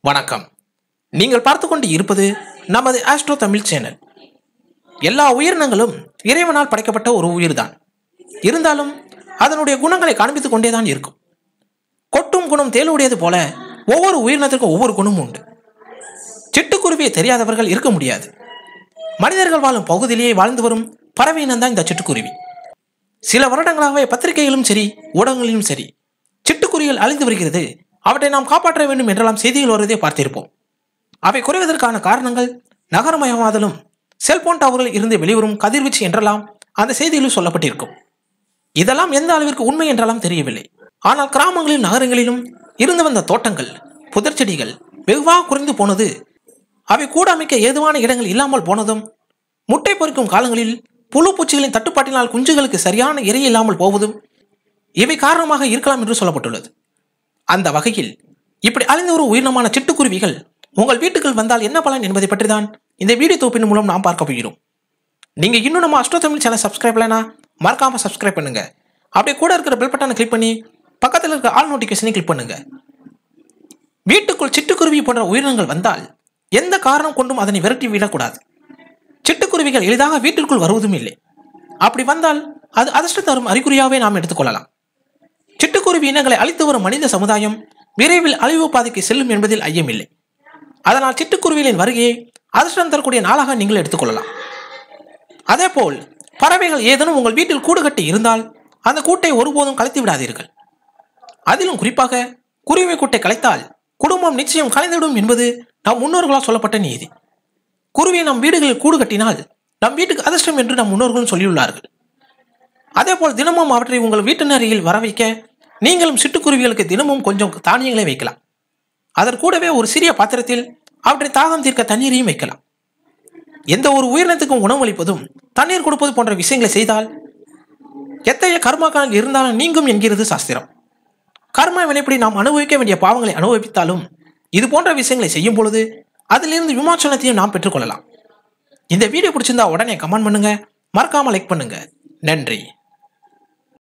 வணக்கம் நீங்கள் பார்த்து கொண்டு இருப்பது நமது ஆஸ்ட்ரோ தமிழ் சேனல் எல்லா உயிரினங்களும் இறைவனால் படைக்கப்பட்ட ஒரு உயிர்தான் இருந்தாலும் அதனுடைய குணங்களை காண்பித்துக் கொண்டேதான் இருக்கும் கொட்டும் குணம் தேலுடையது போல ஒவ்வொரு உயிரினத்திற்கும் ஒவ்வொரு குணமும் உண்டு சிட்டுக்குருவியை தெரியாதவர்கள் இருக்க முடியாது மனிதர்கள் வாழும் பகுதியிலேயே வாழ்ந்து வரும் பறவை இனம்தான் இந்த சிட்டுக்குருவி சில வருடங்களாகவே பத்திரிகைகளிலும் சரி ஊடகங்களிலும் சரி சிட்டுக்குருவிகள் அழிந்து வருகிறது அவற்றை நாம் காப்பாற்ற வேண்டும் என்றெல்லாம் செய்திகள் வருவதை பார்த்திருப்போம் அவை குறைவதற்கான காரணங்கள் நகரமயமாதலும் செல்போன் டவரில் இருந்து வெளிவரும் கதிர்வீச்சு என்றெல்லாம் அந்த செய்திகளில் சொல்லப்பட்டிருக்கும் இதெல்லாம் எந்த அளவிற்கு உண்மை என்றெல்லாம் தெரியவில்லை ஆனால் கிராமங்களிலும் நகரங்களிலும் இருந்து வந்த தோட்டங்கள் புதர் செடிகள் வெகுவாக குறைந்து போனது அவை கூட அமைக்க ஏதுவான இடங்கள் இல்லாமல் போனதும் முட்டை பொறிக்கும் காலங்களில் புழு பூச்சிகளின் தட்டுப்பாட்டினால் குஞ்சுகளுக்கு சரியான இறை இல்லாமல் போவதும் இவை காரணமாக இருக்கலாம் என்று சொல்லப்பட்டுள்ளது அந்த வகையில் இப்படி அழிந்த ஒரு உயிரினமான சிட்டுக்குருவிகள் உங்கள் வீட்டுக்குள் வந்தால் என்ன பலன் என்பதை பற்றி தான் இந்த வீடியோ தொகுப்பின் மூலம் நாம் பார்க்க போகிறோம் நீங்க இன்னும் நம்ம அஸ்ட்ரோ தமிழ் சேனல் சப்ஸ்கிரைப் பண்ணலனா மறக்காம சப்ஸ்கிரைப் பண்ணுங்க அப்படியே கூட இருக்கிற பெல் பட்டனை கிளிக் பண்ணி பக்கத்தில் இருக்கிற ஆல் நோட்டிஃபிகேஷனை கிளிக் பண்ணுங்க வீட்டுக்குள் சிட்டுக்குருவி போன்ற உயிரினங்கள் வந்தால் எந்த காரணம் கொண்டும் அதனை விரட்டி விடக்கூடாது சிட்டுக்குருவிகள் எளிதாக வீட்டிற்குள் வருவதும் இல்லை அப்படி வந்தால் அது அதிர்ஷ்டம் தரும் அறிகுறியாகவே நாம் எடுத்துக்கொள்ளலாம் சிட்டுக்குருவி இனங்களை அழித்து வரும் மனித சமுதாயம் விரைவில் அழிவு பாதைக்கு செல்லும் என்பதில் ஐயமில்லை அதனால் சிட்டுக்குருவிகளின் வருகையை அதிர்ஷ்டம் தரக்கூடிய நாளாக நீங்கள் எடுத்துக்கொள்ளலாம் அதேபோல் பறவைகள் ஏதேனும் உங்கள் வீட்டில் கூடு கட்டி இருந்தால் அந்த கூட்டை ஒருபோதும் கலைத்து விடாதீர்கள் அதிலும் குறிப்பாக குருவி கூட்டை கலைத்தால் குடும்பம் நிச்சயம் கலைந்துவிடும் என்பது நம் முன்னோர்களால் சொல்லப்பட்ட நீதி குருவி நம் வீடுகளில் கூடு கட்டினால் நம் வீட்டுக்கு அதிர்ஷ்டம் என்று நம் முன்னோர்களும் சொல்லியுள்ளார்கள் அதேபோல் தினமும் அவற்றை உங்கள் வீட்டின் அருகில் வர வைக்க நீங்களும் சிட்டுக்குருவிகளுக்கு தினமும் கொஞ்சம் தானியங்களை வைக்கலாம் அதன் கூடவே ஒரு சிறிய பாத்திரத்தில் அவற்றை தாகம் தீர்க்க தண்ணீரையும் வைக்கலாம் எந்த ஒரு உயிரினத்துக்கும் உணவளிப்பதும் தண்ணீர் கொடுப்பது போன்ற விஷயங்களை செய்தால் எத்தகைய கர்மாக்கள் இருந்தாலும் நீங்கும் என்கிறது சாஸ்திரம் கர்ம வினைப்படி நாம் அனுபவிக்க வேண்டிய பாவங்களை அனுபவித்தாலும் இது போன்ற விஷயங்களை செய்யும் பொழுது அதிலிருந்து விமோசனத்தையும் நாம் பெற்றுக்கொள்ளலாம் இந்த வீடியோ பிடிச்சிருந்தா உடனே கமெண்ட் பண்ணுங்க மறக்காம லைக் பண்ணுங்க நன்றி